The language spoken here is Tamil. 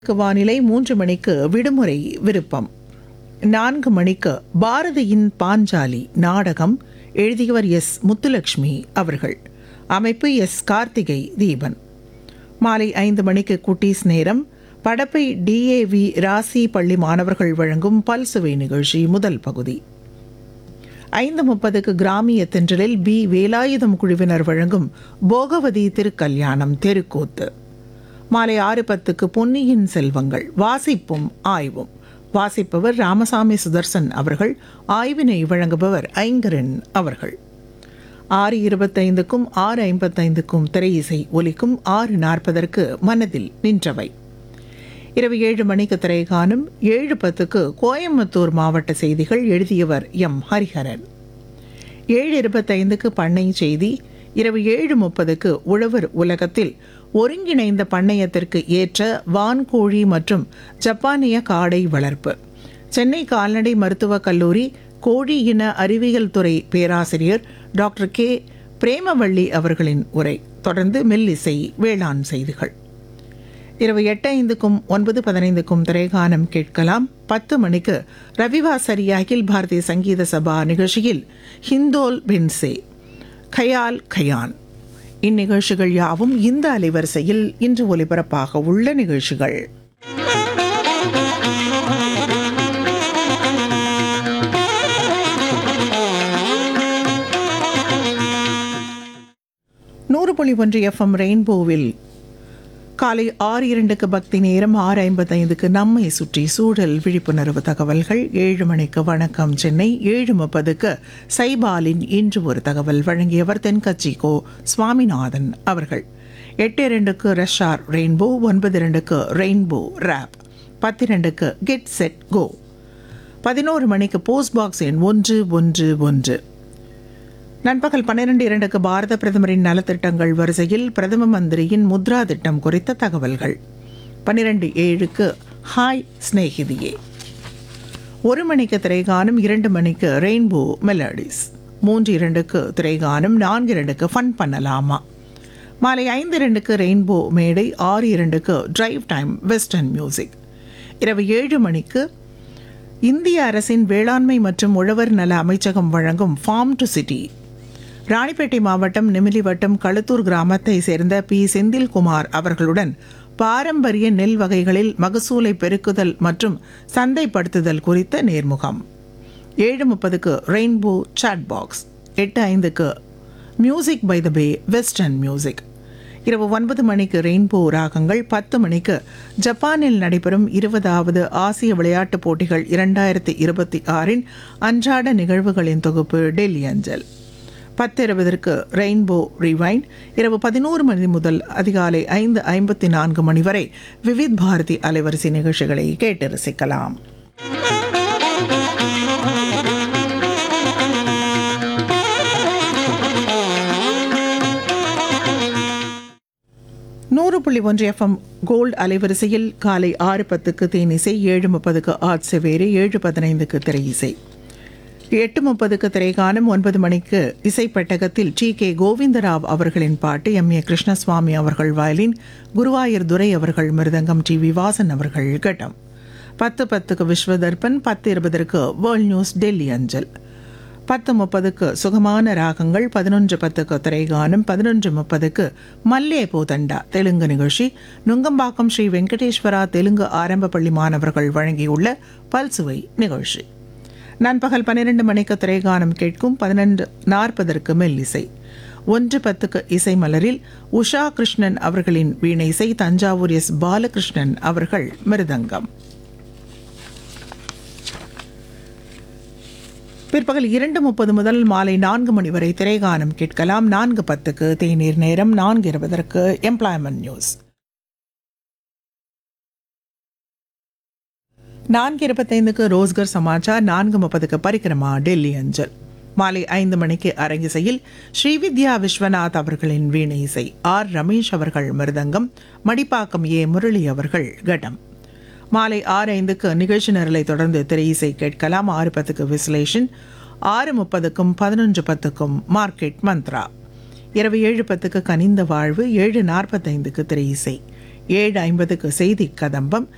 வானிலை மூன்று மணிக்கு விடுமுறை விருப்பம் நான்கு மணிக்கு பாரதியின் பாஞ்சாலி நாடகம் எழுதியவர் எஸ் முத்துலட்சுமி அவர்கள் அமைப்பு எஸ் கார்த்திகை தீபன் மாலை ஐந்து மணிக்கு குட்டீஸ் நேரம் படப்பை டிஏவி ராசி பள்ளி மாணவர்கள் வழங்கும் பல்சுவை நிகழ்ச்சி முதல் பகுதி ஐந்து முப்பதுக்கு கிராமிய தென்றலில் பி வேலாயுதம் குழுவினர் வழங்கும் போகவதி திருக்கல்யாணம் தெருக்கூத்து மாலை ஆறு பத்துக்கு பொன்னியின் செல்வங்கள் வாசிப்பும் ஆய்வும் வாசிப்பவர் ராமசாமி சுதர்சன் அவர்கள் ஆய்வினை வழங்குபவர் ஐங்கரன் அவர்கள் ஆறு இருபத்தைந்துக்கும் ஆறு ஐம்பத்தைந்துக்கும் திரையிசை ஒலிக்கும் ஆறு நாற்பதற்கு மனதில் நின்றவை இரவு ஏழு மணிக்கு திரைகாணும் ஏழு பத்துக்கு கோயம்புத்தூர் மாவட்ட செய்திகள் எழுதியவர் எம் ஹரிஹரன் ஏழு இருபத்தைந்துக்கு பண்ணை செய்தி இரவு ஏழு முப்பதுக்கு உழவர் உலகத்தில் ஒருங்கிணைந்த பண்ணையத்திற்கு ஏற்ற வான்கோழி மற்றும் ஜப்பானிய காடை வளர்ப்பு சென்னை கால்நடை மருத்துவக் கல்லூரி கோழி இன அறிவியல் துறை பேராசிரியர் டாக்டர் கே பிரேமவள்ளி அவர்களின் உரை தொடர்ந்து மெல்லிசை வேளாண் செய்திகள் இரவு எட்டு ஐந்துக்கும் ஒன்பது பதினைந்துக்கும் திரைகானம் கேட்கலாம் பத்து மணிக்கு ரவிவாசரி அகில் பாரதிய சங்கீத சபா நிகழ்ச்சியில் ஹிந்தோல் பின்சே கயால் கயான் இந்நிகழ்ச்சிகள் யாவும் இந்த அலைவரிசையில் இன்று ஒலிபரப்பாக உள்ள நிகழ்ச்சிகள் நூறு புள்ளி ஒன்று எஃப்எம் ரெயின்போவில் காலை ஆறு இரண்டுக்கு பக்தி நேரம் ஆறு ஐம்பத்தைந்துக்கு நம்மை சுற்றி சூழல் விழிப்புணர்வு தகவல்கள் ஏழு மணிக்கு வணக்கம் சென்னை ஏழு முப்பதுக்கு சைபாலின் இன்று ஒரு தகவல் வழங்கியவர் தென்கட்சி கோ சுவாமிநாதன் அவர்கள் எட்டு இரண்டுக்கு ரெஷார் ரெயின்போ ஒன்பது இரண்டுக்கு ரெயின்போ ரேப் பத்திரண்டுக்கு கெட் செட் கோ பதினோரு மணிக்கு போஸ்ட் பாக்ஸ் எண் ஒன்று ஒன்று ஒன்று நண்பகல் பன்னிரண்டு இரண்டுக்கு பாரத பிரதமரின் நலத்திட்டங்கள் வரிசையில் பிரதம மந்திரியின் முத்ரா திட்டம் குறித்த தகவல்கள் பன்னிரண்டு ஏழுக்கு ஹாய் ஸ்நேகிதியே ஒரு மணிக்கு திரைகானம் இரண்டு மணிக்கு ரெயின்போ மெலடிஸ் மூன்று இரண்டுக்கு திரைகானம் நான்கு இரண்டுக்கு ஃபன் பண்ணலாமா மாலை ஐந்து இரண்டுக்கு ரெயின்போ மேடை ஆறு இரண்டுக்கு டிரைவ் டைம் வெஸ்டர்ன் மியூசிக் இரவு ஏழு மணிக்கு இந்திய அரசின் வேளாண்மை மற்றும் உழவர் நல அமைச்சகம் வழங்கும் ஃபார்ம் டு சிட்டி ராணிப்பேட்டை மாவட்டம் நெமிலி வட்டம் களுத்தூர் கிராமத்தை சேர்ந்த பி செந்தில்குமார் அவர்களுடன் பாரம்பரிய நெல் வகைகளில் மகசூலை பெருக்குதல் மற்றும் சந்தைப்படுத்துதல் குறித்த நேர்முகம் ஏழு முப்பதுக்கு ரெயின்போ சாட் பாக்ஸ் எட்டு ஐந்துக்கு music by the bay western music இரவு ஒன்பது மணிக்கு ரெயின்போ ராகங்கள் பத்து மணிக்கு ஜப்பானில் நடைபெறும் இருபதாவது ஆசிய விளையாட்டுப் போட்டிகள் இரண்டாயிரத்தி இருபத்தி ஆறின் அன்றாட நிகழ்வுகளின் தொகுப்பு டெல்லி அஞ்சல் பத்து இருபதற்கு ரெயின்போ ரிவைண்ட் இரவு பதினோரு மணி முதல் அதிகாலை ஐந்து ஐம்பத்தி நான்கு மணி வரை விவித் பாரதி அலைவரிசை நிகழ்ச்சிகளை கேட்டு ரசிக்கலாம் நூறு புள்ளி ஒன்று எஃப்எம் கோல்டு அலைவரிசையில் காலை ஆறு பத்துக்கு தேனிசை ஏழு முப்பதுக்கு ஆட் செவேரி ஏழு பதினைந்துக்கு திரை இசை எட்டு முப்பதுக்கு திரைகாலம் ஒன்பது மணிக்கு இசைப்பட்டகத்தில் டி கே கோவிந்தராவ் அவர்களின் பாட்டு எம் ஏ கிருஷ்ணசுவாமி அவர்கள் வயலின் குருவாயூர் துரை அவர்கள் மிருதங்கம் டி விவாசன் அவர்கள் கட்டம் பத்து பத்துக்கு விஸ்வதர்பன் பத்து இருபதற்கு வேர்ல்ட் நியூஸ் டெல்லி அஞ்சல் பத்து முப்பதுக்கு சுகமான ராகங்கள் பதினொன்று பத்துக்கு திரைகானம் பதினொன்று முப்பதுக்கு மல்லே போதண்டா தெலுங்கு நிகழ்ச்சி நுங்கம்பாக்கம் ஸ்ரீ வெங்கடேஸ்வரா தெலுங்கு ஆரம்ப பள்ளி மாணவர்கள் வழங்கியுள்ள பல்சுவை நிகழ்ச்சி நண்பகல் பன்னிரண்டு மணிக்கு திரைகானம் கேட்கும் பதினெண்டு நாற்பதற்கு மெல்லிசை ஒன்று பத்துக்கு இசை மலரில் உஷா கிருஷ்ணன் அவர்களின் வீணை இசை தஞ்சாவூர் எஸ் பாலகிருஷ்ணன் அவர்கள் மிருதங்கம் பிற்பகல் இரண்டு முப்பது முதல் மாலை நான்கு மணி வரை திரைகானம் கேட்கலாம் நான்கு பத்துக்கு தேநீர் நேரம் நான்கு இருபதற்கு எம்ப்ளாய்மெண்ட் நியூஸ் நான்கு இருபத்தைந்துக்கு ரோஸ்கர் சமாச்சார் நான்கு முப்பதுக்கு பரிக்கிரமா டெல்லி அஞ்சல் மாலை ஐந்து மணிக்கு அரங்கிசையில் ஸ்ரீவித்யா விஸ்வநாத் அவர்களின் வீணை இசை ஆர் ரமேஷ் அவர்கள் மிருதங்கம் மடிப்பாக்கம் ஏ முரளி அவர்கள் கடம் மாலை ஆறு ஐந்துக்கு நிகழ்ச்சி நிரலை தொடர்ந்து திரை இசை கேட்கலாம் ஆறு பத்துக்கு விஸ்லேஷன் ஆறு முப்பதுக்கும் பதினொன்று பத்துக்கும் மார்க்கெட் மந்த்ரா இரவு ஏழு பத்துக்கு கனிந்த வாழ்வு ஏழு நாற்பத்தைந்துக்கு திரை இசை ஏழு ஐம்பதுக்கு செய்தி கதம்பம்